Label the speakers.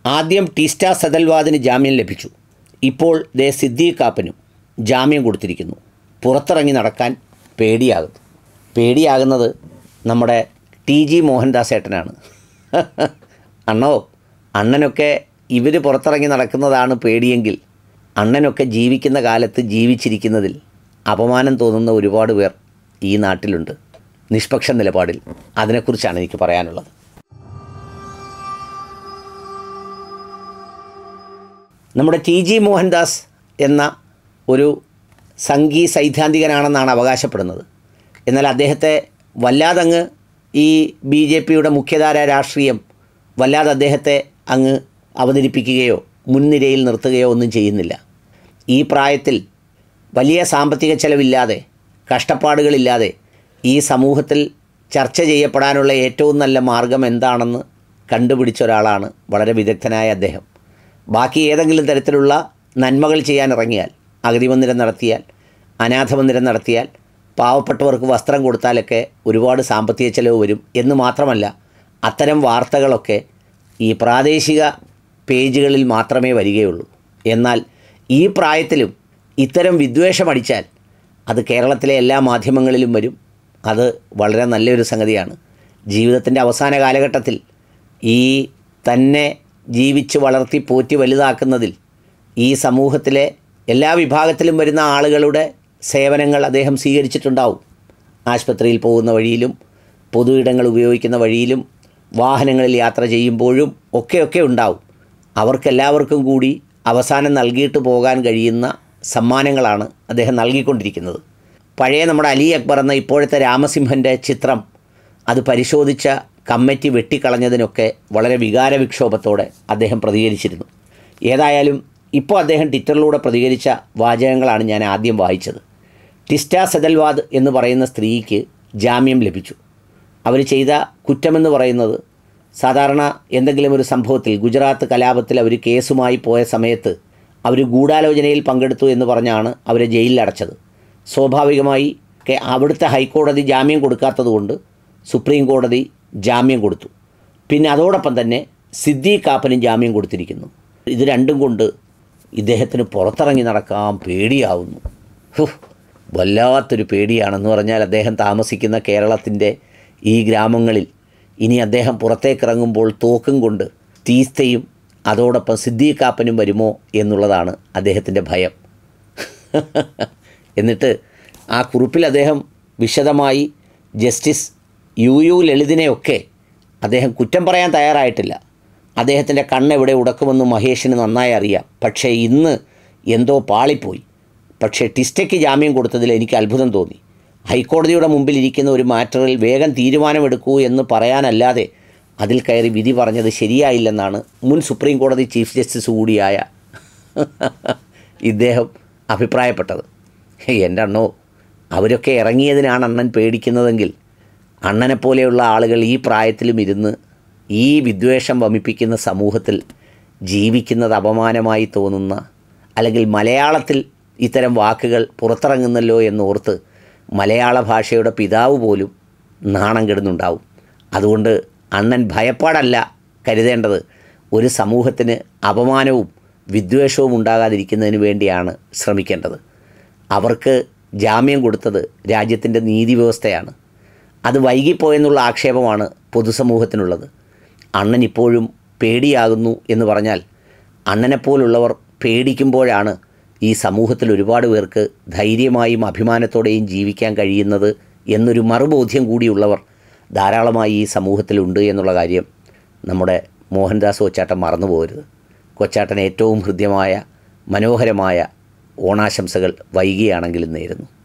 Speaker 1: ആദ്യം ടീസ്റ്റ സദൽവാദിന് ജാമ്യം ലഭിച്ചു ഇപ്പോൾ ദേ സിദ്ദീഖ് കാപ്പനും ജാമ്യം കൊടുത്തിരിക്കുന്നു പുറത്തിറങ്ങി നടക്കാൻ പേടിയാകുന്നു പേടിയാകുന്നത് നമ്മുടെ ടി ജി മോഹൻദാസ് ഏട്ടനാണ് അണ്ണോ അണ്ണനൊക്കെ ഇവർ പുറത്തിറങ്ങി നടക്കുന്നതാണ് പേടിയെങ്കിൽ അണ്ണനൊക്കെ ജീവിക്കുന്ന കാലത്ത് ജീവിച്ചിരിക്കുന്നതിൽ അപമാനം തോന്നുന്ന ഒരുപാട് പേർ ഈ നാട്ടിലുണ്ട് നിഷ്പക്ഷ നിലപാടിൽ അതിനെക്കുറിച്ചാണ് എനിക്ക് പറയാനുള്ളത് നമ്മുടെ ടി ജി മോഹൻദാസ് എന്ന ഒരു സംഘീ സൈദ്ധാന്തികനാണെന്നാണ് അവകാശപ്പെടുന്നത് എന്നാൽ അദ്ദേഹത്തെ വല്ലാതങ്ങ് ഈ ബി ജെ പിയുടെ മുഖ്യധാര രാഷ്ട്രീയം വല്ലാതെ അദ്ദേഹത്തെ അങ്ങ് അവതരിപ്പിക്കുകയോ മുൻനിരയിൽ നിർത്തുകയോ ഒന്നും ചെയ്യുന്നില്ല ഈ പ്രായത്തിൽ വലിയ സാമ്പത്തിക ചെലവില്ലാതെ കഷ്ടപ്പാടുകളില്ലാതെ ഈ സമൂഹത്തിൽ ചർച്ച ചെയ്യപ്പെടാനുള്ള ഏറ്റവും നല്ല മാർഗം എന്താണെന്ന് കണ്ടുപിടിച്ച ഒരാളാണ് വളരെ വിദഗ്ധനായ അദ്ദേഹം ബാക്കി ഏതെങ്കിലും തരത്തിലുള്ള നന്മകൾ ചെയ്യാൻ ഇറങ്ങിയാൽ അഗതി മന്ദിരം നടത്തിയാൽ അനാഥ മന്ദിരം നടത്തിയാൽ പാവപ്പെട്ടവർക്ക് വസ്ത്രം കൊടുത്താലൊക്കെ ഒരുപാട് സാമ്പത്തിക ചെലവ് വരും എന്ന് മാത്രമല്ല അത്തരം വാർത്തകളൊക്കെ ഈ പ്രാദേശിക പേജുകളിൽ മാത്രമേ വരികയുള്ളൂ എന്നാൽ ഈ പ്രായത്തിലും ഇത്തരം വിദ്വേഷം അടിച്ചാൽ അത് കേരളത്തിലെ എല്ലാ മാധ്യമങ്ങളിലും വരും അത് വളരെ നല്ലൊരു സംഗതിയാണ് ജീവിതത്തിൻ്റെ അവസാന കാലഘട്ടത്തിൽ ഈ തന്നെ ജീവിച്ച് വളർത്തി പോറ്റി വലുതാക്കുന്നതിൽ ഈ സമൂഹത്തിലെ എല്ലാ വിഭാഗത്തിലും വരുന്ന ആളുകളുടെ സേവനങ്ങൾ അദ്ദേഹം സ്വീകരിച്ചിട്ടുണ്ടാവും ആശുപത്രിയിൽ പോകുന്ന വഴിയിലും പൊതു ഇടങ്ങൾ ഉപയോഗിക്കുന്ന വഴിയിലും വാഹനങ്ങളിൽ യാത്ര ചെയ്യുമ്പോഴും ഒക്കെയൊക്കെ ഉണ്ടാവും അവർക്കെല്ലാവർക്കും കൂടി അവസാനം നൽകിയിട്ട് പോകാൻ കഴിയുന്ന സമ്മാനങ്ങളാണ് അദ്ദേഹം നൽകിക്കൊണ്ടിരിക്കുന്നത് പഴയ നമ്മുടെ അലി അക്ബർ എന്ന ഇപ്പോഴത്തെ രാമസിംഹൻ്റെ ചിത്രം അത് പരിശോധിച്ച കമ്മിറ്റി വെട്ടിക്കളഞ്ഞതിനൊക്കെ വളരെ വികാരവിക്ഷോഭത്തോടെ അദ്ദേഹം പ്രതികരിച്ചിരുന്നു ഏതായാലും ഇപ്പോൾ അദ്ദേഹം ട്വിറ്ററിലൂടെ പ്രതികരിച്ച വാചകങ്ങളാണ് ഞാൻ ആദ്യം വായിച്ചത് ടിസ്റ്റ സെതൽവാദ് എന്ന് പറയുന്ന സ്ത്രീക്ക് ജാമ്യം ലഭിച്ചു അവർ ചെയ്ത കുറ്റമെന്ന് പറയുന്നത് സാധാരണ എന്തെങ്കിലും ഒരു സംഭവത്തിൽ ഗുജറാത്ത് കലാപത്തിൽ അവർ കേസുമായി പോയ സമയത്ത് അവർ ഗൂഢാലോചനയിൽ പങ്കെടുത്തു എന്ന് പറഞ്ഞാണ് അവരെ ജയിലിൽ അടച്ചത് സ്വാഭാവികമായി കെ- അവിടുത്തെ ഹൈക്കോടതി ജാമ്യം കൊടുക്കാത്തതുകൊണ്ട് സുപ്രീം കോടതി ജാമ്യം കൊടുത്തു പിന്നെ അതോടൊപ്പം തന്നെ സിദ്ദീഖ് കാപ്പനും ജാമ്യം കൊടുത്തിരിക്കുന്നു ഇത് രണ്ടും കൊണ്ട് ഇദ്ദേഹത്തിന് പുറത്തിറങ്ങി നടക്കാൻ പേടിയാവുന്നു ഹു, വല്ലാത്തൊരു പേടിയാണെന്ന് പറഞ്ഞാൽ അദ്ദേഹം താമസിക്കുന്ന കേരളത്തിൻ്റെ ഈ ഗ്രാമങ്ങളിൽ ഇനി അദ്ദേഹം പുറത്തേക്കിറങ്ങുമ്പോൾ തോക്കും കൊണ്ട് തീസ്തയും അതോടൊപ്പം സിദ്ദീഖ് കാപ്പനും വരുമോ എന്നുള്ളതാണ് അദ്ദേഹത്തിൻ്റെ ഭയം എന്നിട്ട് ആ കുറിപ്പിൽ അദ്ദേഹം വിശദമായി ജസ്റ്റിസ് യു യു ലളിതിനെയൊക്കെ അദ്ദേഹം കുറ്റം പറയാൻ തയ്യാറായിട്ടില്ല അദ്ദേഹത്തിൻ്റെ കണ്ണെവിടെ ഉടക്കുമെന്ന് മഹേഷിന് നന്നായി അറിയാം പക്ഷേ ഇന്ന് എന്തോ പാളിപ്പോയി പക്ഷേ ടിസ്റ്റയ്ക്ക് ജാമ്യം കൊടുത്തതിൽ എനിക്ക് അത്ഭുതം തോന്നി ഹൈക്കോടതിയുടെ മുമ്പിൽ ഇരിക്കുന്ന ഒരു മാറ്ററിൽ വേഗം തീരുമാനമെടുക്കൂ എന്ന് പറയാനല്ലാതെ അതിൽ കയറി വിധി പറഞ്ഞത് ശരിയായില്ലെന്നാണ് മുൻ സുപ്രീം കോടതി ചീഫ് ജസ്റ്റിസ് കൂടിയായ ഇദ്ദേഹം അഭിപ്രായപ്പെട്ടത് എൻ്റെ അണ്ണോ അവരൊക്കെ ഇറങ്ങിയതിനാണ് അണ്ണൻ പേടിക്കുന്നതെങ്കിൽ അണ്ണനെപ്പോലെയുള്ള ആളുകൾ ഈ പ്രായത്തിലും ഇരുന്ന് ഈ വിദ്വേഷം വമിപ്പിക്കുന്ന സമൂഹത്തിൽ ജീവിക്കുന്നത് അപമാനമായി തോന്നുന്ന അല്ലെങ്കിൽ മലയാളത്തിൽ ഇത്തരം വാക്കുകൾ പുറത്തിറങ്ങുന്നല്ലോ എന്നോർത്ത് മലയാള ഭാഷയുടെ പിതാവ് പോലും നാണം കെടുന്നുണ്ടാവും അതുകൊണ്ട് അണ്ണൻ ഭയപ്പാടല്ല കരുതേണ്ടത് ഒരു സമൂഹത്തിന് അപമാനവും വിദ്വേഷവും ഉണ്ടാകാതിരിക്കുന്നതിന് വേണ്ടിയാണ് ശ്രമിക്കേണ്ടത് അവർക്ക് ജാമ്യം കൊടുത്തത് രാജ്യത്തിൻ്റെ നീതി വ്യവസ്ഥയാണ് അത് വൈകിപ്പോയെന്നുള്ള ആക്ഷേപമാണ് പൊതുസമൂഹത്തിനുള്ളത് അണ്ണൻ ഇപ്പോഴും പേടിയാകുന്നു എന്ന് പറഞ്ഞാൽ അണ്ണനെപ്പോലുള്ളവർ പേടിക്കുമ്പോഴാണ് ഈ സമൂഹത്തിൽ ഒരുപാട് പേർക്ക് ധൈര്യമായും അഭിമാനത്തോടെയും ജീവിക്കാൻ കഴിയുന്നത് എന്നൊരു മറുബോധ്യം കൂടിയുള്ളവർ ധാരാളമായി ഈ സമൂഹത്തിലുണ്ട് എന്നുള്ള കാര്യം നമ്മുടെ മോഹൻദാസ് കൊച്ചാട്ടൻ മറന്നു പോകരുത് കൊച്ചാട്ടൻ ഏറ്റവും ഹൃദ്യമായ മനോഹരമായ ഓണാശംസകൾ വൈകിയാണെങ്കിലും നേരുന്നു